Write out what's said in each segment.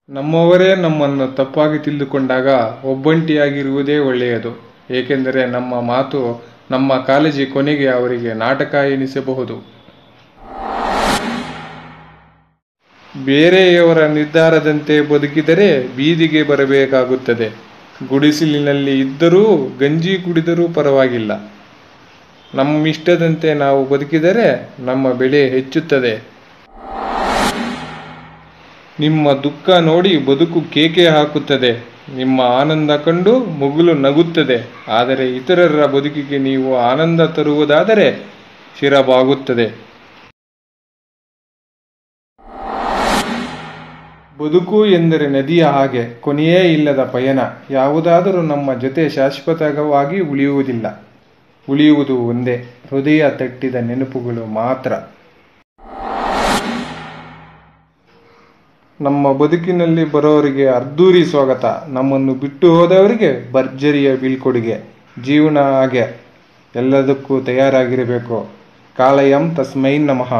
ನಮ್ಮವರೇ ನಮ್ಮನ್ನು ತಪ್ಪಾಗಿ ತಿಳಿದುಕೊಂಡಾಗ ಒಬ್ಬಂಟಿಯಾಗಿರುವುದೇ ಒಳ್ಳೆಯದು ಏಕೆಂದರೆ ನಮ್ಮ ಮಾತು ನಮ್ಮ ಕಾಳಜಿ ಕೊನೆಗೆ ಅವರಿಗೆ ನಾಟಕ ಎನಿಸಬಹುದು ಬೇರೆಯವರ ನಿರ್ಧಾರದಂತೆ ಬದುಕಿದರೆ ಬೀದಿಗೆ ಬರಬೇಕಾಗುತ್ತದೆ ಗುಡಿಸಲಿನಲ್ಲಿ ಇದ್ದರೂ ಗಂಜಿ ಕುಡಿದರೂ ಪರವಾಗಿಲ್ಲ ನಮ್ಮಿಷ್ಟದಂತೆ ನಾವು ಬದುಕಿದರೆ ನಮ್ಮ ಬೆಲೆ ಹೆಚ್ಚುತ್ತದೆ ನಿಮ್ಮ ದುಃಖ ನೋಡಿ ಬದುಕು ಕೇಕೆ ಹಾಕುತ್ತದೆ ನಿಮ್ಮ ಆನಂದ ಕಂಡು ಮುಗುಲು ನಗುತ್ತದೆ ಆದರೆ ಇತರರ ಬದುಕಿಗೆ ನೀವು ಆನಂದ ತರುವುದಾದರೆ ಶಿರಬಾಗುತ್ತದೆ ಬದುಕು ಎಂದರೆ ನದಿಯ ಹಾಗೆ ಕೊನೆಯೇ ಇಲ್ಲದ ಪಯಣ ಯಾವುದಾದರೂ ನಮ್ಮ ಜೊತೆ ಶಾಶ್ವತವಾಗಿ ಉಳಿಯುವುದಿಲ್ಲ ಉಳಿಯುವುದು ಒಂದೇ ಹೃದಯ ತಟ್ಟಿದ ನೆನಪುಗಳು ಮಾತ್ರ ನಮ್ಮ ಬದುಕಿನಲ್ಲಿ ಬರೋರಿಗೆ ಅರ್ಧೂರಿ ಸ್ವಾಗತ ನಮ್ಮನ್ನು ಬಿಟ್ಟು ಹೋದವರಿಗೆ ಭರ್ಜರಿಯ ಬೀಳ್ಕೊಡುಗೆ ಜೀವನ ಹಾಗೆ ಎಲ್ಲದಕ್ಕೂ ತಯಾರಾಗಿರಬೇಕು ಕಾಳಯಂ ತಸ್ಮೈ ನಮಃ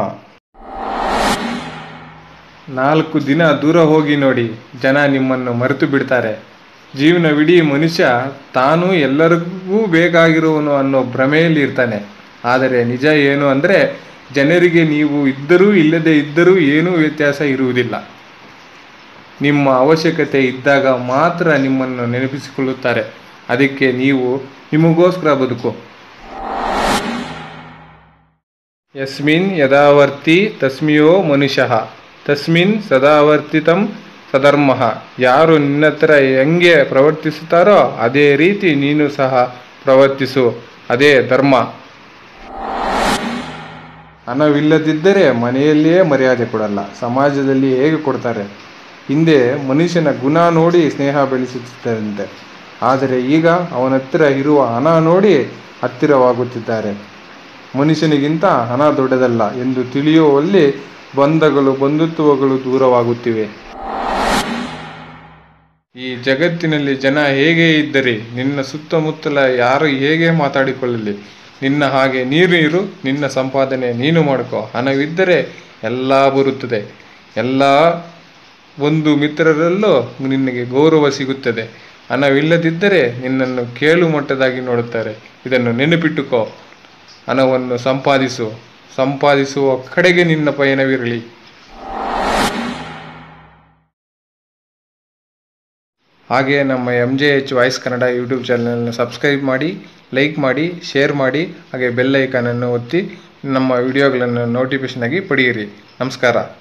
ನಾಲ್ಕು ದಿನ ದೂರ ಹೋಗಿ ನೋಡಿ ಜನ ನಿಮ್ಮನ್ನು ಮರೆತು ಬಿಡ್ತಾರೆ ಜೀವನವಿಡೀ ಮನುಷ್ಯ ತಾನು ಎಲ್ಲರಿಗೂ ಬೇಕಾಗಿರುವನು ಅನ್ನೋ ಭ್ರಮೆಯಲ್ಲಿ ಇರ್ತಾನೆ ಆದರೆ ನಿಜ ಏನು ಅಂದರೆ ಜನರಿಗೆ ನೀವು ಇದ್ದರೂ ಇಲ್ಲದೆ ಇದ್ದರೂ ಏನೂ ವ್ಯತ್ಯಾಸ ಇರುವುದಿಲ್ಲ ನಿಮ್ಮ ಅವಶ್ಯಕತೆ ಇದ್ದಾಗ ಮಾತ್ರ ನಿಮ್ಮನ್ನು ನೆನಪಿಸಿಕೊಳ್ಳುತ್ತಾರೆ ಅದಕ್ಕೆ ನೀವು ನಿಮಗೋಸ್ಕರ ಬದುಕು ಯಸ್ಮಿನ್ ಯದಾವರ್ತಿ ತಸ್ಮಿಯೋ ಮನುಷ್ಯ ತಸ್ಮಿನ್ ಸದಾವರ್ತಿತಂ ಸಧರ್ಮ ಯಾರು ನಿನ್ನ ಹತ್ರ ಹೆಂಗೆ ಪ್ರವರ್ತಿಸುತ್ತಾರೋ ಅದೇ ರೀತಿ ನೀನು ಸಹ ಪ್ರವರ್ತಿಸು ಅದೇ ಧರ್ಮ ಹಣವಿಲ್ಲದಿದ್ದರೆ ಮನೆಯಲ್ಲಿಯೇ ಮರ್ಯಾದೆ ಕೊಡಲ್ಲ ಸಮಾಜದಲ್ಲಿ ಹೇಗೆ ಕೊಡ್ತಾರೆ ಹಿಂದೆ ಮನುಷ್ಯನ ಗುಣ ನೋಡಿ ಸ್ನೇಹ ಬೆಳೆಸುತ್ತಿದ್ದರಂತೆ ಆದರೆ ಈಗ ಅವನ ಹತ್ತಿರ ಇರುವ ಹಣ ನೋಡಿ ಹತ್ತಿರವಾಗುತ್ತಿದ್ದಾರೆ ಮನುಷ್ಯನಿಗಿಂತ ಹಣ ದೊಡ್ಡದಲ್ಲ ಎಂದು ತಿಳಿಯುವಲ್ಲಿ ಬಂಧಗಳು ಬಂಧುತ್ವಗಳು ದೂರವಾಗುತ್ತಿವೆ ಈ ಜಗತ್ತಿನಲ್ಲಿ ಜನ ಹೇಗೆ ಇದ್ದರೆ ನಿನ್ನ ಸುತ್ತಮುತ್ತಲ ಯಾರು ಹೇಗೆ ಮಾತಾಡಿಕೊಳ್ಳಲಿ ನಿನ್ನ ಹಾಗೆ ನೀರು ಇರು ನಿನ್ನ ಸಂಪಾದನೆ ನೀನು ಮಾಡ್ಕೋ ಹಣವಿದ್ದರೆ ಎಲ್ಲ ಬರುತ್ತದೆ ಎಲ್ಲ ಒಂದು ಮಿತ್ರರಲ್ಲೂ ನಿನಗೆ ಗೌರವ ಸಿಗುತ್ತದೆ ಹಣವಿಲ್ಲದಿದ್ದರೆ ನಿನ್ನನ್ನು ಕೇಳು ಮಟ್ಟದಾಗಿ ನೋಡುತ್ತಾರೆ ಇದನ್ನು ನೆನಪಿಟ್ಟುಕೋ ಹಣವನ್ನು ಸಂಪಾದಿಸು ಸಂಪಾದಿಸುವ ಕಡೆಗೆ ನಿನ್ನ ಪಯಣವಿರಲಿ ಹಾಗೆ ನಮ್ಮ M J H voice Kannada YouTube ಚಾನಲ್ನ ಸಬ್ಸ್ಕ್ರೈಬ್ ಮಾಡಿ ಲೈಕ್ ಮಾಡಿ ಶೇರ್ ಮಾಡಿ ಹಾಗೆ ಬೆಲ್ ಐಕಾನನ್ನು ಒತ್ತಿ ನಮ್ಮ ವಿಡಿಯೋಗಳನ್ನು ನೋಟಿಫಿಕೇಷನ್ ಆಗಿ ಪಡೆಯಿರಿ ನಮಸ್ಕಾರ